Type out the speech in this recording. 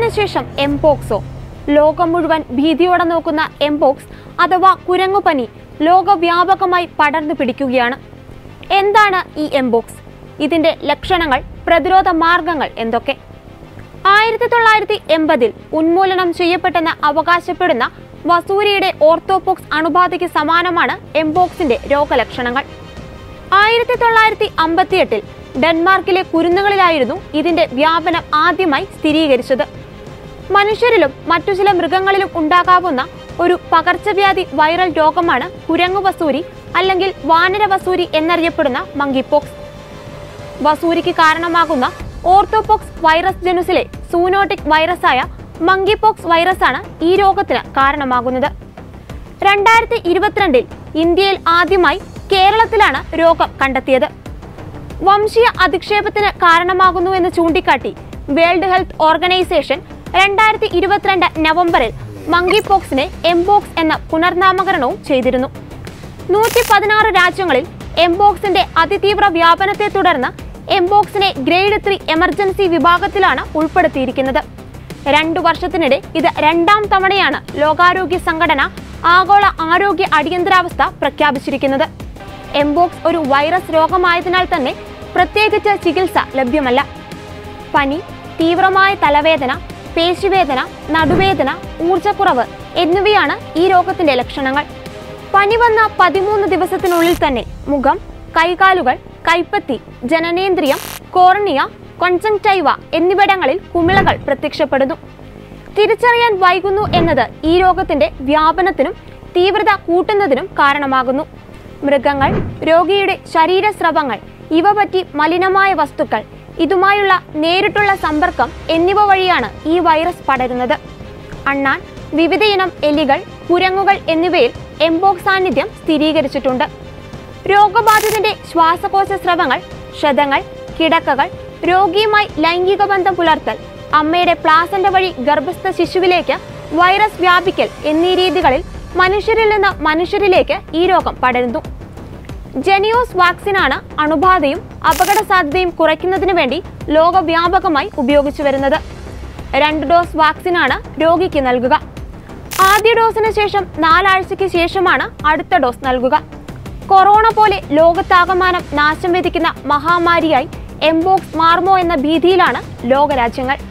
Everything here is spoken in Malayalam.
അതിനുശേഷം എംപോക്സോ ലോകം മുഴുവൻ ഭീതിയോടെ നോക്കുന്ന എംപോക്സ് അഥവാ കുരങ്ങുപനി ലോകവ്യാപകമായി പടർന്നു പിടിക്കുകയാണ് എന്താണ് ഈ എംപോക്സ് ഇതിന്റെ ലക്ഷണങ്ങൾ പ്രതിരോധ മാർഗങ്ങൾ എന്തൊക്കെ ആയിരത്തി തൊള്ളായിരത്തി എൺപതിൽ ഉന്മൂലനം ചെയ്യപ്പെട്ടെന്ന് അവകാശപ്പെടുന്ന വസൂരിയുടെ ഓർത്തോപോക്സ് അണുബാധയ്ക്ക് സമാനമാണ് എംപോക്സിന്റെ രോഗലക്ഷണങ്ങൾ ആയിരത്തി തൊള്ളായിരത്തി അമ്പത്തിയെട്ടിൽ ഡെൻമാർക്കിലെ കുരുന്നുകളിലായിരുന്നു ഇതിന്റെ വ്യാപനം ആദ്യമായി സ്ഥിരീകരിച്ചത് മനുഷ്യരിലും മറ്റു ചില മൃഗങ്ങളിലും ഉണ്ടാകാവുന്ന ഒരു പകർച്ചവ്യാധി വൈറൽ രോഗമാണ് കുരങ്ങു വസൂരി അല്ലെങ്കിൽ വാനര വസൂരി എന്നറിയപ്പെടുന്ന മങ്കിപോക്സ് വസൂരിക്ക് കാരണമാകുന്ന ഓർത്തോപോക്സ് വൈറസ് ജനുസിലെ സൂനോട്ടിക് വൈറസായ മങ്കിപോക്സ് വൈറസാണ് ഈ രോഗത്തിന് കാരണമാകുന്നത് രണ്ടായിരത്തി ഇരുപത്തിരണ്ടിൽ ഇന്ത്യയിൽ ആദ്യമായി കേരളത്തിലാണ് രോഗം കണ്ടെത്തിയത് വംശീയ അധിക്ഷേപത്തിന് കാരണമാകുന്നു എന്ന് ചൂണ്ടിക്കാട്ടി വേൾഡ് ഹെൽത്ത് ഓർഗനൈസേഷൻ രണ്ടായിരത്തി ഇരുപത്തിരണ്ട് നവംബറിൽ മങ്കി പോക്സിനെ എംബോക്സ് എന്ന പുനർനാമകരണവും ചെയ്തിരുന്നു നൂറ്റി പതിനാറ് രാജ്യങ്ങളിൽ എംബോക്സിന്റെ അതിതീവ്ര വ്യാപനത്തെ തുടർന്ന് എംബോക്സിനെ ഗ്രേഡ് ത്രീ എമർജൻസി വിഭാഗത്തിലാണ് ഉൾപ്പെടുത്തിയിരിക്കുന്നത് രണ്ടു വർഷത്തിനിടെ ഇത് രണ്ടാം തവണയാണ് ലോകാരോഗ്യ സംഘടന ആഗോള ആരോഗ്യ അടിയന്തരാവസ്ഥ പ്രഖ്യാപിച്ചിരിക്കുന്നത് എംബോക്സ് ഒരു വൈറസ് രോഗമായതിനാൽ തന്നെ പ്രത്യേകിച്ച് ചികിത്സ ലഭ്യമല്ല പനി തീവ്രമായ തലവേദന പേശിവേദന നടുവേദന ഊർജക്കുറവ് എന്നിവയാണ് ഈ രോഗത്തിന്റെ ലക്ഷണങ്ങൾ പനി വന്ന പതിമൂന്ന് ദിവസത്തിനുള്ളിൽ തന്നെ മുഖം കൈകാലുകൾ കൈപ്പത്തി ജനനേന്ദ്രിയം കോർണിയ കൊൺജങ്ടൈവ എന്നിവിടങ്ങളിൽ കുമിളകൾ പ്രത്യക്ഷപ്പെടുന്നു തിരിച്ചറിയാൻ വൈകുന്നു എന്നത് ഈ രോഗത്തിന്റെ വ്യാപനത്തിനും തീവ്രത കൂട്ടുന്നതിനും കാരണമാകുന്നു മൃഗങ്ങൾ രോഗിയുടെ ശരീരസ്രവങ്ങൾ ഇവ പറ്റി മലിനമായ വസ്തുക്കൾ ഇതുമായുള്ള നേരിട്ടുള്ള സമ്പർക്കം എന്നിവ വഴിയാണ് ഈ വൈറസ് പടരുന്നത് അണ്ണാൻ വിവിധയിനം എലികൾ കുരങ്ങുകൾ എന്നിവയിൽ എംബോക്സ് സാന്നിധ്യം സ്ഥിരീകരിച്ചിട്ടുണ്ട് രോഗബാധിതന്റെ ശ്വാസകോശ സ്രവങ്ങൾ ക്ഷതങ്ങൾ കിടക്കകൾ രോഗിയുമായി ലൈംഗിക ബന്ധം പുലർത്തൽ അമ്മയുടെ പ്ലാസന്റ വഴി ഗർഭസ്ഥ ശിശുവിലേക്ക് വൈറസ് വ്യാപിക്കൽ എന്നീ രീതികളിൽ മനുഷ്യരിൽ നിന്ന് മനുഷ്യരിലേക്ക് ഈ രോഗം പടരുന്നു ജെനിയോസ് വാക്സിനാണ് അണുബാധയും അപകട സാധ്യതയും കുറയ്ക്കുന്നതിന് വേണ്ടി ലോകവ്യാപകമായി ഉപയോഗിച്ചു വരുന്നത് രണ്ട് ഡോസ് വാക്സിനാണ് രോഗിക്ക് നൽകുക ആദ്യ ഡോസിന് ശേഷം നാലാഴ്ചയ്ക്ക് ശേഷമാണ് അടുത്ത ഡോസ് നൽകുക കൊറോണ പോലെ ലോകത്താകമാനം നാശം വിധിക്കുന്ന മഹാമാരിയായി എംബോക്സ് മാറുമോ എന്ന ഭീതിയിലാണ് ലോകരാജ്യങ്ങൾ